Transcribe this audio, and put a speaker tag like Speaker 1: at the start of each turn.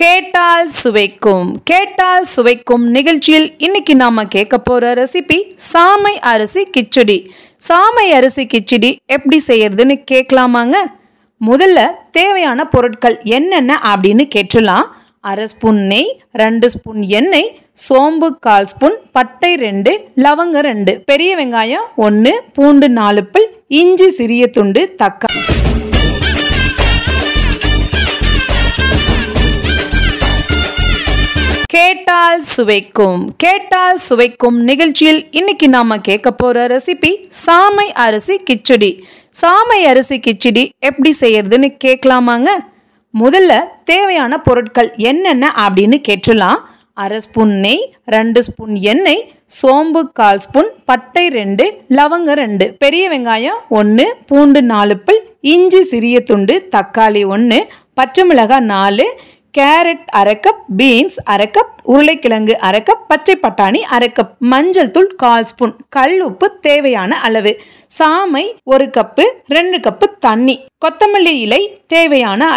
Speaker 1: கேட்டால் சுவைக்கும் கேட்டால் சுவைக்கும் நிகழ்ச்சியில் இன்னைக்கு நாம கேட்க போற ரெசிபி சாமை அரிசி கிச்சடி சாமை அரிசி கிச்சடி எப்படி செய்யறதுன்னு கேட்கலாமாங்க முதல்ல தேவையான பொருட்கள் என்னென்ன அப்படின்னு கேட்டுலாம் அரை ஸ்பூன் நெய் ரெண்டு ஸ்பூன் எண்ணெய் சோம்பு கால் ஸ்பூன் பட்டை ரெண்டு லவங்கம் ரெண்டு பெரிய வெங்காயம் ஒன்று பூண்டு நாலு பல் இஞ்சி சிறிய துண்டு தக்காளி கேட்டால் சுவைக்கும் கேட்டால் சுவைக்கும் நிகழ்ச்சியில் இன்னைக்கு நாம கேட்க போற ரெசிபி சாமை அரிசி கிச்சடி சாமை அரிசி கிச்சடி எப்படி செய்யறதுன்னு கேட்கலாமாங்க முதல்ல தேவையான பொருட்கள் என்னென்ன அப்படின்னு கேட்டுலாம் அரை ஸ்பூன் நெய் ரெண்டு ஸ்பூன் எண்ணெய் சோம்பு கால் ஸ்பூன் பட்டை ரெண்டு லவங்கம் ரெண்டு பெரிய வெங்காயம் ஒன்று பூண்டு நாலு பல் இஞ்சி சிறிய துண்டு தக்காளி ஒன்று பச்சை மிளகாய் நாலு கேரட் அரை கப் பீன்ஸ் அரை கப் உருளைக்கிழங்கு அரை கப் பச்சை பட்டாணி அரை கப் மஞ்சள் தூள் கால் ஸ்பூன் கல் உப்பு தேவையான அளவு சாமை ஒரு கப்பு ரெண்டு கப்பு தண்ணி கொத்தமல்லி இலை தேவையான